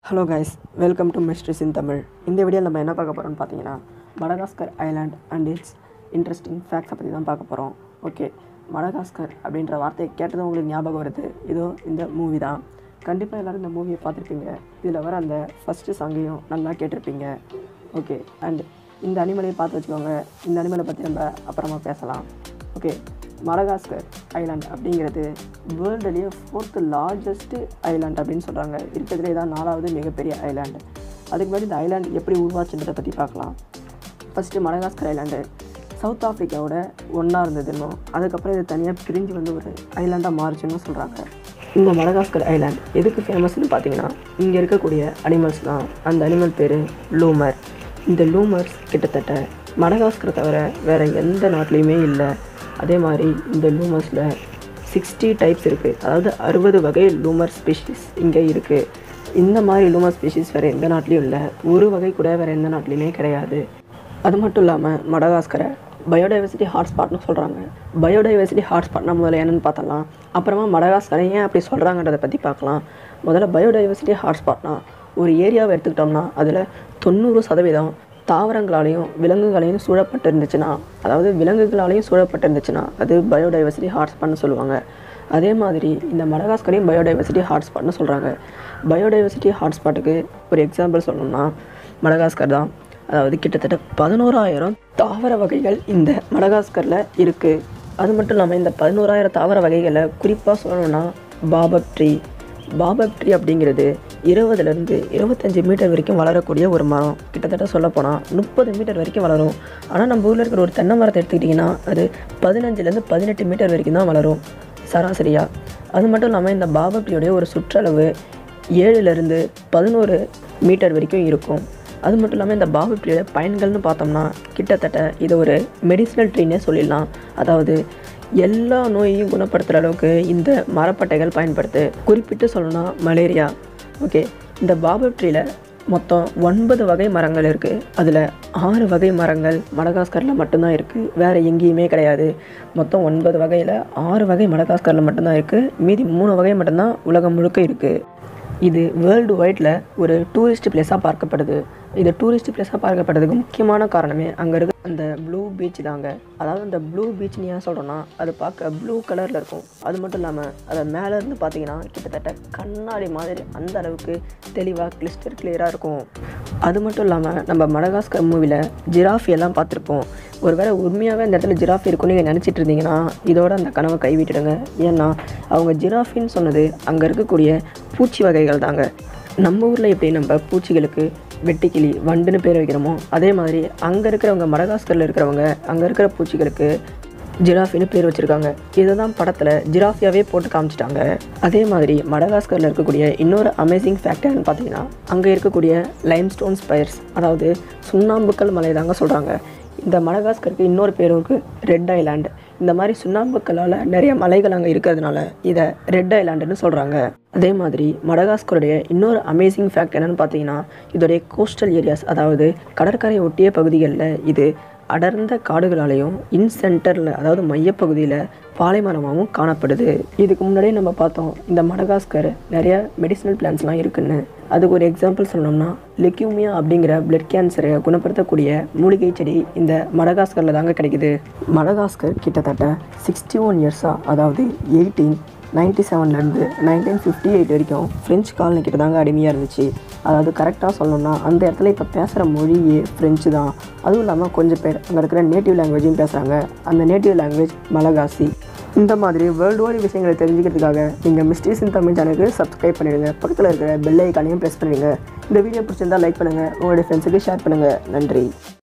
hello guys welcome to mysteries in Tamil இந்த வீடியோவில் நம்ம என்ன பார்க்க போகிறோம்னு பார்த்தீங்கன்னா Madagascar island and its interesting ஃபேக்ட்ஸை பற்றி தான் பார்க்க போகிறோம் ஓகே மடகாஸ்கர் அப்படின்ற வார்த்தையை கேட்டதும் உங்களுக்கு ஞாபகம் வருது இதோ இந்த மூவி தான் கண்டிப்பாக எல்லோரும் இந்த மூவியை பார்த்துருப்பீங்க இதில் வர அந்த ஃபஸ்ட்டு சாங்கையும் நல்லா கேட்டிருப்பீங்க ஓகே அண்ட் இந்த அனிமலையை பார்த்து வச்சுக்கோங்க இந்த அனிமலை பற்றி நம்ம அப்புறமா பேசலாம் ஓகே மடகாஸ்கர் ஐலாண்ட் அப்படிங்கிறது வேர்ல்டுலேயே ஃபோர்த்து லார்ஜஸ்ட்டு ஐலாண்ட் அப்படின்னு சொல்கிறாங்க இருக்கிறதுலே இதான் நாலாவது மிகப்பெரிய ஐலாண்டு அதுக்கு முன்னாடி இந்த ஐலாண்ட் எப்படி உருவாச்சுன்றதை பற்றி பார்க்கலாம் ஃபஸ்ட்டு மடகாஸ்கர் ஐலாண்டு சவுத் ஆஃப்ரிக்காவோட ஒன்றா இருந்ததுன்னும் அதுக்கப்புறம் இது தனியாக பிரிஞ்சு வந்து ஒரு ஐலாண்டாக மாறுச்சுன்னு சொல்கிறாங்க இந்த மடகாஸ்கர் ஐலாண்ட் எதுக்கு ஃபேமஸ்னு பார்த்தீங்கன்னா இங்கே இருக்கக்கூடிய அனிமல்ஸ் தான் அந்த அனிமல் பேர் லூமர் இந்த லூமர்ஸ் கிட்டத்தட்ட மடகாஸ்கரை தவிர வேறு எந்த நாட்டிலையுமே இல்லை அதே மாதிரி இந்த லூமர்ஸில் சிக்ஸ்டி டைப்ஸ் இருக்குது அதாவது அறுபது வகை லூமர் ஸ்பீஷிஸ் இங்கே இருக்குது இந்த மாதிரி லூமர் ஸ்பீஷிஸ் வேறு எந்த நாட்டிலையும் இல்லை ஒரு வகை கூட வேறு எந்த நாட்டிலையுமே கிடையாது அது மட்டும் இல்லாமல் மடகாஸ்கரை பயோடைவர்சிட்டி ஹாட்ஸ்பாட்னு சொல்கிறாங்க பயோடைவர்சிட்டி ஹாட்ஸ்பாட்னா முதல்ல என்னென்னு பார்த்தலாம் அப்புறமா மடகாஸ்கரை ஏன் அப்படி சொல்கிறாங்கன்றதை பற்றி பார்க்கலாம் முதல்ல பயோடைவர்சிட்டி ஹாட்ஸ்பாட்னா ஒரு ஏரியாவை எடுத்துக்கிட்டோம்னா அதில் தொண்ணூறு சதவீதம் தாவரங்களாலையும் விலங்குகளையும் சூழப்பட்டு இருந்துச்சுன்னா அதாவது விலங்குகளாலையும் சூழப்பட்டு இருந்துச்சுன்னா அது பயோடைவர்சிட்டி ஹாட்ஸ்பாட்னு சொல்லுவாங்க அதே மாதிரி இந்த மடகாஸ்கரையும் பயோடைவர்சிட்டி ஹாட்ஸ்பாட்னு சொல்கிறாங்க பயோடைவர்சிட்டி ஹாட்ஸ்பாட்டுக்கு ஒரு எக்ஸாம்பிள் சொல்லணும்னா மடகாஸ்கர் தான் அதாவது கிட்டத்தட்ட பதினோராயிரம் தாவர வகைகள் இந்த மடகாஸ்கரில் இருக்குது அது மட்டும் இல்லாமல் இந்த பதினோராயிரம் தாவர வகைகளை குறிப்பாக சொல்லணும்னா பாபப் ட்ரீ பாபப் ட்ரீ அப்படிங்கிறது இருபதுலேருந்து இருபத்தஞ்சி மீட்டர் வரைக்கும் வளரக்கூடிய ஒரு மரம் கிட்டத்தட்ட சொல்லப்போனால் முப்பது மீட்டர் வரைக்கும் வளரும் ஆனால் நம்ம ஊரில் இருக்கிற ஒரு தென்னை மரத்தை எடுத்துக்கிட்டிங்கன்னா அது பதினஞ்சுலேருந்து பதினெட்டு மீட்டர் வரைக்கும் தான் வளரும் சராசரியாக அது மட்டும் இல்லாமல் இந்த பாபப் ட்ரீயோடைய ஒரு சுற்றளவு ஏழுலேருந்து பதினோரு மீட்டர் வரைக்கும் இருக்கும் அது மட்டும் இல்லாமல் இந்த பாபப் ட்ரீயோட பயன்கள்னு பார்த்தோம்னா கிட்டத்தட்ட இது ஒரு மெடிசினல் ட்ரீனே சொல்லிடலாம் அதாவது எல்லா நோயையும் குணப்படுத்துகிற அளவுக்கு இந்த மரப்பட்டைகள் பயன்படுத்து குறிப்பிட்டு சொல்லணும்னா மலேரியா ஓகே இந்த பாபப் ட்ரீல மொத்தம் ஒன்பது வகை மரங்கள் இருக்குது அதில் ஆறு வகை மரங்கள் மடகாஸ்கரில் மட்டும்தான் இருக்குது வேறு எங்கேயுமே கிடையாது மொத்தம் ஒன்பது வகையில் ஆறு வகை மடகாஸ்கரில் மட்டும்தான் இருக்குது மீதி மூணு வகை மட்டும்தான் உலகம் முழுக்க இருக்குது இது வேர்ல்டு வைடில் ஒரு டூரிஸ்ட் பிளேஸாக பார்க்கப்படுது இது டூரிஸ்ட் பிளேஸாக பார்க்கப்படுறதுக்கு முக்கியமான காரணமே அங்கே இருக்க அந்த ப்ளூ பீச் தாங்க அதாவது அந்த ப்ளூ பீச்னு ஏன் சொல்கிறோன்னா அது பார்க்க ப்ளூ கலரில் இருக்கும் அது மட்டும் இல்லாமல் அதை மேலேருந்து பார்த்தீங்கன்னா கிட்டத்தட்ட கண்ணாடி மாதிரி அந்த அளவுக்கு தெளிவாக கிளிஸ்டர் கிளியராக இருக்கும் அது மட்டும் இல்லாமல் நம்ம மடகாஸ்கர் மூவியில் ஜிராஃபி எல்லாம் பார்த்துருப்போம் ஒருவேளை உண்மையாகவே அந்த இடத்துல ஜிராஃபி இருக்குன்னு நீங்கள் நினச்சிட்டு இருந்தீங்கன்னா இதோட அந்த கனவை கைவிட்டுடுங்க ஏன்னா அவங்க ஜிராஃபின்னு சொன்னது அங்கே இருக்கக்கூடிய பூச்சி வகைகள் தாங்க நம்ம ஊரில் எப்படி நம்ம பூச்சிகளுக்கு வெட்டுக்கிளி வண்டுன்னு பேர் வைக்கிறோமோ அதே மாதிரி அங்கே இருக்கிறவங்க மடகாஸ்கரில் இருக்கிறவங்க அங்கே இருக்கிற பூச்சிகளுக்கு ஜிராஃபின்னு பேர் வச்சுருக்காங்க இதை தான் படத்தில் ஜிராஃபியாவே போட்டு காமிச்சிட்டாங்க அதே மாதிரி மடகாஸ்கரில் இருக்கக்கூடிய இன்னொரு அமேசிங் ஃபேக்டர்னு பார்த்தீங்கன்னா அங்கே இருக்கக்கூடிய லைம்ஸ்டோன் ஸ்பயர்ஸ் அதாவது சுண்ணாம்புக்கல் மலை தாங்க சொல்கிறாங்க இந்த மடகாஸ்கருக்கு இன்னொரு பேரும் இருக்குது ரெட் ஐலாண்ட் இந்த மாதிரி சுண்ணாம்புக்களால் நிறைய மலைகள் அங்கே இருக்கிறதுனால இதை ரெட் ஐலாண்டுன்னு சொல்கிறாங்க அதே மாதிரி மடகாஸ்கருடைய இன்னொரு அமேசிங் ஃபேக்ட் என்னென்னு பார்த்தீங்கன்னா இதோடைய கோஸ்டல் ஏரியாஸ் அதாவது கடற்கரை ஒட்டிய பகுதிகளில் இது அடர்ந்த காடுகளாலையும் இன் சென்டரில் அதாவது மையப்பகுதியில் பாலைமரமாகவும் காணப்படுது இதுக்கு முன்னாடியே நம்ம பார்த்தோம் இந்த மடகாஸ்கர் நிறைய மெடிசினல் பிளான்ஸ்லாம் இருக்குன்னு அதுக்கு ஒரு எக்ஸாம்பிள் சொல்லணும்னா லெக்யூமியா அப்படிங்கிற பிளட் கேன்சரை குணப்படுத்தக்கூடிய மூலிகை செடி இந்த மடகாஸ்கரில் தாங்க கிடைக்குது மடகாஸ்கர் கிட்டத்தட்ட சிக்ஸ்டி ஒன் இயர்ஸாக அதாவது எயிட்டீன் நைன்டி செவன்லேருந்து நைன்டீன் ஃபிஃப்டி எயிட் வரைக்கும் ஃப்ரெஞ்சு காலனி கிட்ட தாங்க அடிமையாக இருந்துச்சு அதாவது கரெக்டாக சொல்லணும்னா அந்த இடத்துல இப்போ பேசுகிற மொழியே ஃப்ரெஞ்சு தான் அதுவும் இல்லாமல் கொஞ்சம் பேர் அங்கே இருக்கிற நேட்டிவ் லாங்குவேஜையும் பேசுகிறாங்க அந்த நேட்டிவ் லாங்குவேஜ் மலகாசி இந்த மாதிரி வேர்ல்டு வைடு விஷயங்களை தெரிஞ்சுக்கிறதுக்காக நீங்கள் மிஸ்டேஸ் இன் தமிழ் சேனலுக்கு சப்ஸ்கிரைப் பண்ணிடுங்க பக்கத்தில் இருக்கிற பெல் ஐக்கானையும் ப்ரெஸ் பண்ணிடுங்க இந்த வீடியோ பிடிச்சிருந்தால் லைக் பண்ணுங்கள் உங்களுடைய ஃப்ரெண்ட்ஸுக்கு ஷேர் பண்ணுங்கள் நன்றி